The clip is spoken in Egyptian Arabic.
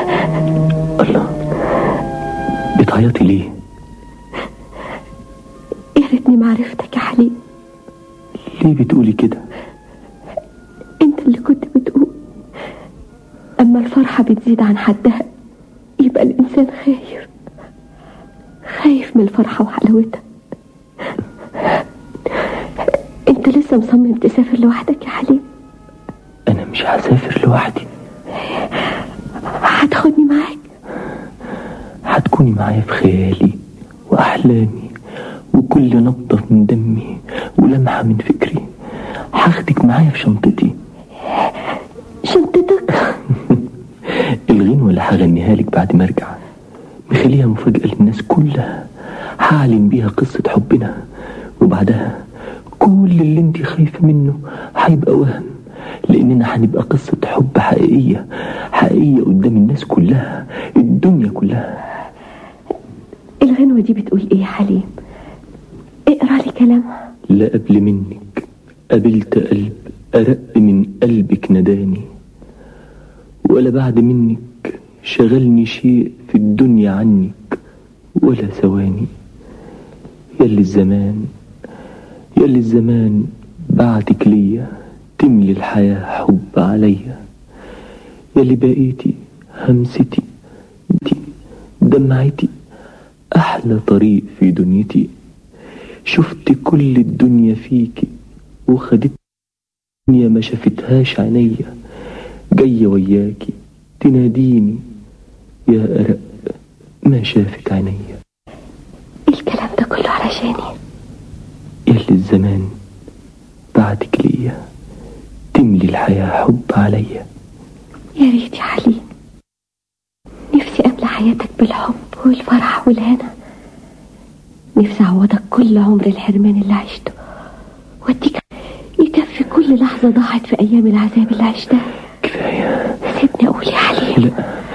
الله بتعيطي ليه يا ريتني ما عرفتك يا حليم ليه بتقولي كده انت اللي كنت بتقول اما الفرحة بتزيد عن حدها يبقى الانسان خايف خايف من الفرحة وحلاوتها انت لسه مصمم تسافر لوحدك يا حليم انا مش هسافر لوحدي هتاخدني معاك هتكوني معايا في خيالي واحلامي وكل نبضة من دمي ولمحة من فكري هاخدك معايا في شنطتي شنطتك الغنوة اللي هغنيها لك بعد ما ارجع مخليها مفاجأة للناس كلها هعلن بيها قصة حبنا وبعدها كل اللي انت خايفة منه هيبقى وهم لاننا هنبقى قصة حب حقيقية حقيقية قدام الناس كلها الدنيا كلها الغنوة دي بتقول ايه يا حليم اقرا لي كلامها لا قبل منك قابلت قلب أرق من قلبك نداني ولا بعد منك شغلني شيء في الدنيا عنك ولا ثواني يلي الزمان يلي الزمان بعدك ليا تملي الحياة حب عليا يلي بقيتي همستي انتي دمعتي أحلى طريق في دنيتي شفت كل الدنيا فيكي وخدت الدنيا ما شافتهاش عينيا جاية وياكي تناديني يا أرق ما شافت عينيا الكلام ده كله علشاني يلي الزمان بعدك ليا تملي الحياة حب عليا يا ريت يا حليم نفسي أملى حياتك بالحب والفرح والهنا نفسي أعوضك كل عمر الحرمان اللي عشته واديك يكفي كل لحظة ضاعت في أيام العذاب اللي عشتها كفاية سيبني أقول يا حليم لا